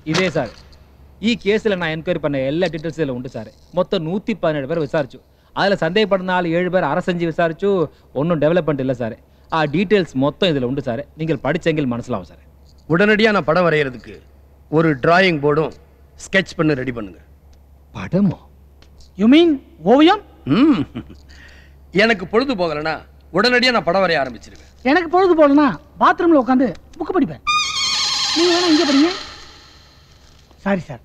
ఇదే సార్ ఈ కేసులో నా ఎంక్వైరీ பண்ண எல்லா டீட்டெயில்ஸ் இதில் உண்டு சார் மொத்தம் நூற்றி பதினேழு பேர் விசாரிச்சு அதில் சந்தேகப்படும் நாலு ஏழு பேர் அரெஸ்ட் செஞ்சு விசாரிச்சு ஒன்றும் டெவலப்மெண்ட் இல்லை சார் ஆ டீட்டெயில்ஸ் மொத்தம் இதில் உண்டு சார் நீங்கள் படிச்செங்கில் மனசிலாகும் சார் உடனடியாக நான் படம் வரைகிறதுக்கு ஒரு டிராயிங் போர்டும் ஸ்கெட்ச் பண்ணி ரெடி பண்ணுங்க படமோ யூ மீன் ஓவியம் ம் எனக்கு பொழுது போகலைன்னா உடனடியாக நான் படம் வரைய ஆரம்பிச்சிருவேன் எனக்கு பொழுது போகலனா பாத்ரூம்ல உட்காந்து புக்கு படிப்பேன் நீங்க வேணா இங்கே படிங்க சாரி சார்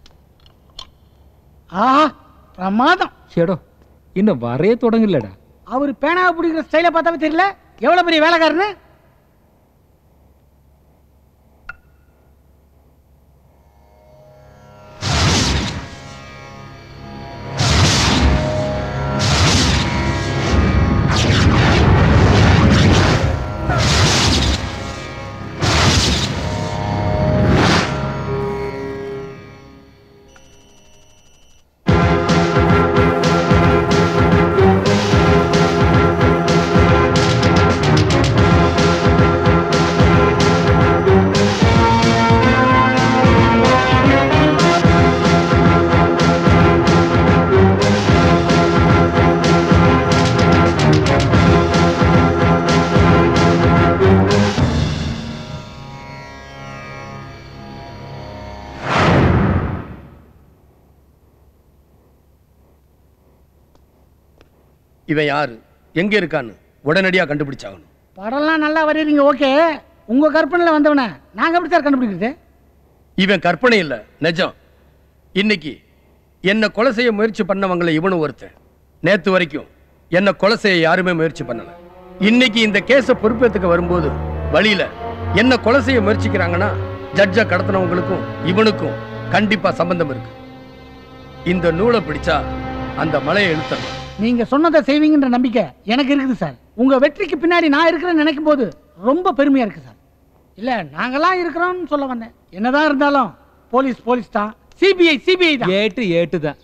ஆஹா பிரமாதம் ஏடோ இன்னும் வரைய தொடங்கலடா அவர் பேனாவை பிடிக்கிற ஸ்டைலை பார்த்தாவே தெரியல எவ்வளவு பெரிய வேலைக்காரன்னு இவன் யாரு எங்கே இருக்கான்னு உடனடியாக கண்டுபிடிச்சாகணும் படம்லாம் நல்லா வரையறீங்க ஓகே உங்க கற்பனையில் வந்தவன நாங்க எப்படி சார் கண்டுபிடிக்கிறது இவன் கற்பனை இல்லை நிஜம் இன்னைக்கு என்னை கொலை செய்ய முயற்சி பண்ணவங்களை இவனும் ஒருத்தன் நேத்து வரைக்கும் என்னை கொலை செய்ய யாருமே முயற்சி பண்ணல இன்னைக்கு இந்த கேஸை பொறுப்பேற்றுக்க வரும்போது வழியில என்ன கொலை செய்ய முயற்சிக்கிறாங்கன்னா ஜட்ஜை கடத்தினவங்களுக்கும் இவனுக்கும் கண்டிப்பா சம்பந்தம் இருக்கு இந்த நூலை பிடிச்சா அந்த மலையை இழுத்தணும் நீங்க சொன்னதை செய்வீங்கன்ற நம்பிக்கை எனக்கு இருக்குது சார் உங்க வெற்றிக்கு பின்னாடி நான் இருக்கிறேன்னு நினைக்கும் போது ரொம்ப பெருமையா இருக்கு சார் இல்ல நாங்கெல்லாம் இருக்கிறோம்னு சொல்ல வந்தேன் என்னதான் இருந்தாலும் போலீஸ் போலீஸ் தான் சிபிஐ சிபிஐ தான் ஏட்டு ஏட்டு தான்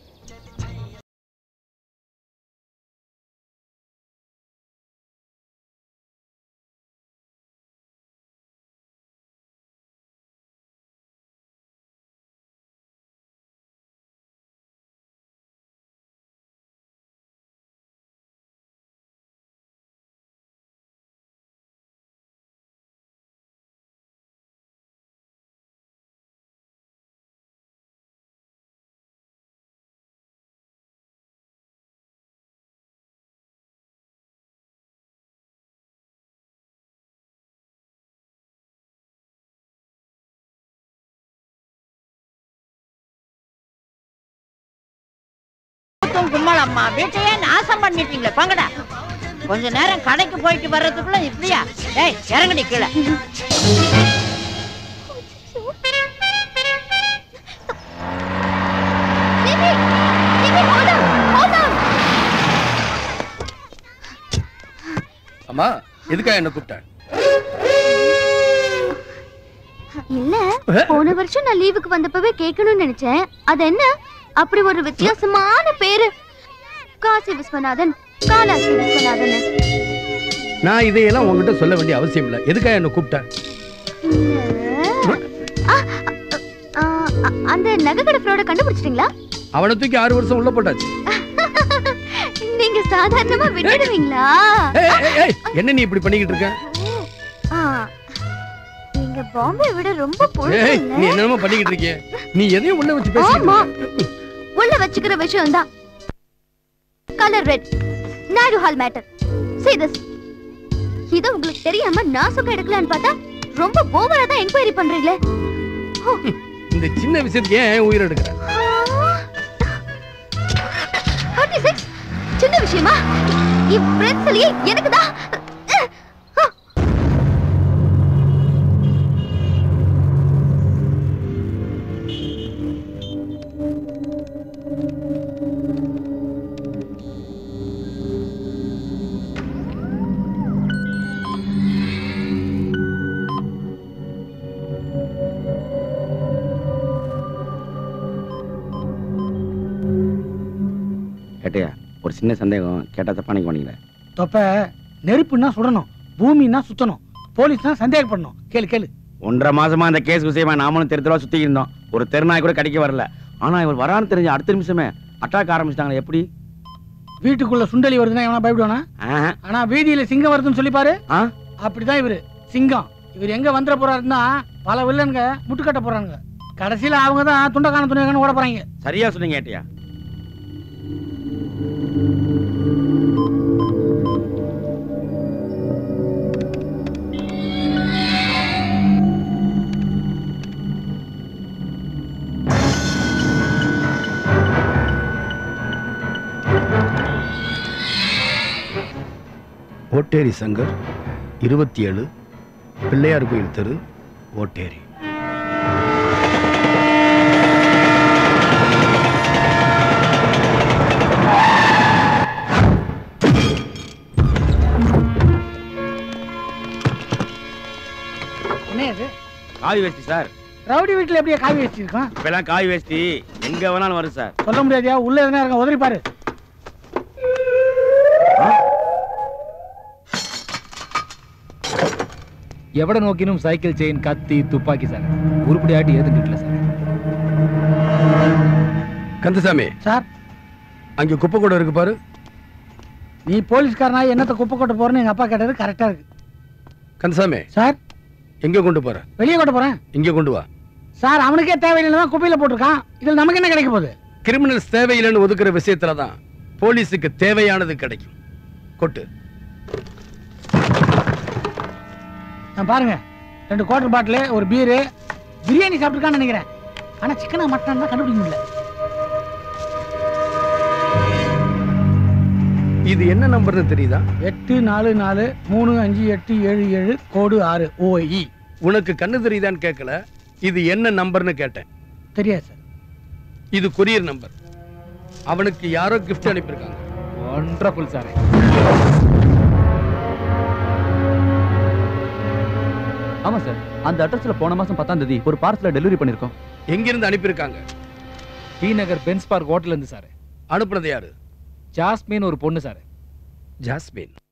கூத்தும் கும்மலம்மா வீட்டையே நாசம் பண்ணிட்டீங்களே பங்கடா கொஞ்ச நேரம் கடைக்கு போயிட்டு வர்றதுக்குள்ள இப்படியா டேய் இறங்கடி கீழே அம்மா எதுக்கா என்ன கூப்பிட்டேன் இல்ல போன வருஷம் நான் லீவுக்கு வந்தப்பவே கேட்கணும்னு நினைச்சேன் அது என்ன அப்படி ஒரு வித்தியாசமான பேரு காசி விஸ்வநாதன் காலாசி விஸ்வநாதன் நான் இதையெல்லாம் உங்ககிட்ட சொல்ல வேண்டிய அவசியம் இல்லை எதுக்கா என்ன கூப்பிட்டேன் அந்த நகை கடை ஃப்ராட கண்டுபிடிச்சிட்டீங்களா அவனை தூக்கி ஆறு வருஷம் உள்ள போட்டாச்சு நீங்க சாதாரணமா விட்டுடுவீங்களா ஏய், ஏய், ஏய், என்ன நீ இப்படி பண்ணிக்கிட்டு இருக்க ஆ, நீங்க பாம்பே விட ரொம்ப ஏய் பொழுது நீ என்னென்னமோ பண்ணிக்கிட்டு இருக்கிய நீ எதையும் உள்ள வச்சு பேசிக்கிட்டு ஆமா இருக்க. உள்ள வச்சுக்கிற விஷயம் தான் colour red Naidu hall matter see this இது உங்களுக்கு தெரியாம நான் சுக்க எடுக்கலான்னு பார்த்தா ரொம்ப ஓவரா தான் என்கொயரி பண்றீங்களே ஹோ, இந்த சின்ன விஷயத்துக்கு ஏன் உயிர் எடுக்கிற 36 சின்ன விஷயமா என் ஃப்ரெண்ட்ஸ்லயே எனக்கு தான் கேட்டியா ஒரு சின்ன சந்தேகம் கேட்டா தப்பா நினைக்க மாட்டீங்களே தொப்ப நெருப்புன்னா சுடணும் பூமின்னா சுத்தணும் போலீஸ்னா சந்தேகப்படணும் கேளு கேளு ஒன்றரை மாசமா அந்த கேஸ் விஷயமா நாமளும் தெரு தெருவா சுத்தி இருந்தோம் ஒரு தெருநாய் கூட கடிக்க வரல ஆனா இவர் வரான்னு தெரிஞ்ச அடுத்த நிமிஷமே அட்டாக் ஆரம்பிச்சிட்டாங்களே எப்படி வீட்டுக்குள்ள சுண்டலி வருதுன்னா எவனா பயப்படுவானா ஆஹா. ஆனா வீதியில சிங்கம் வருதுன்னு சொல்லி பாரு ஆ? அப்படிதான் இவரு சிங்கம் இவர் எங்க வந்துட போறாருன்னா பல வில்லனுங்க முட்டுக்கட்ட போறாங்க கடைசியில அவங்க தான் துண்டக்கான துணியக்கான ஓட போறாங்க சரியா சொன்னீங்க ஏட்டியா ஓட்டேரி சங்கர் இருபத்தி ஏழு பிள்ளையார் கோயில் தெரு ஓட்டேரி என்ன இது காவி வேஷ்டி சார் ரவுடி வீட்டுல எப்படியா காவி வச்சிருக்கான் இப்பெல்லாம் காவி வேஷ்டி எங்க வேணாலும் வரும் சார் சொல்ல முடியாதியா உள்ள எதுனா இருக்க உதறி பாரு எவட நோக்கினும் சைக்கிள் செயின் கத்தி துப்பாக்கி சார் உருப்படியாட்டி ஏதும் கிட்டல சார் கந்தசாமி சார் அங்கே குப்பை கூட இருக்கு பாரு நீ போலீஸ்காரனா என்னத்த குப்பை கொட்ட போறேன்னு எங்க அப்பா கேட்டது கரெக்டா இருக்கு கந்தசாமி சார் எங்க கொண்டு போற வெளியே கொட்ட போறேன் இங்க கொண்டு வா சார் அவனுக்கே தேவையில்லை தான் குப்பையில போட்டிருக்கான் இதுல நமக்கு என்ன கிடைக்க போகுது கிரிமினல்ஸ் தேவையில்லைன்னு ஒதுக்குற விஷயத்துல தான் போலீஸுக்கு தேவையானது கிடைக்கும் கொட்டு நான் பாருங்க ரெண்டு குவார்டர் பாட்டில் ஒரு பீரு பிரியாணி சாப்பிட்டுருக்கான்னு நினைக்கிறேன் ஆனா சிக்கனா மட்டன் தான் கண்டுபிடிக்க முடியல இது என்ன நம்பர்னு தெரியுதா எட்டு நாலு நாலு மூணு அஞ்சு எட்டு ஏழு ஏழு கோடு ஆறு ஓஇ உனக்கு கண்ணு தெரியுதான்னு கேட்கல இது என்ன நம்பர்னு கேட்டேன் தெரியாது சார் இது கொரியர் நம்பர் அவனுக்கு யாரோ கிஃப்ட் அனுப்பியிருக்காங்க ஒன்றஃபுல் சார் ஆமா சார் அந்த அட்ரஸ்ல போன மாசம் பத்தாம் தேதி ஒரு பார்சல டெலிவரி பண்ணிருக்கோம் எங்கிருந்து அனுப்பியிருக்காங்க T Nagar Benz park hotel இருந்து சார் அனுப்புனது யாரு ஜாஸ்மின் ஒரு பொண்ணு சார் ஜாஸ்மின்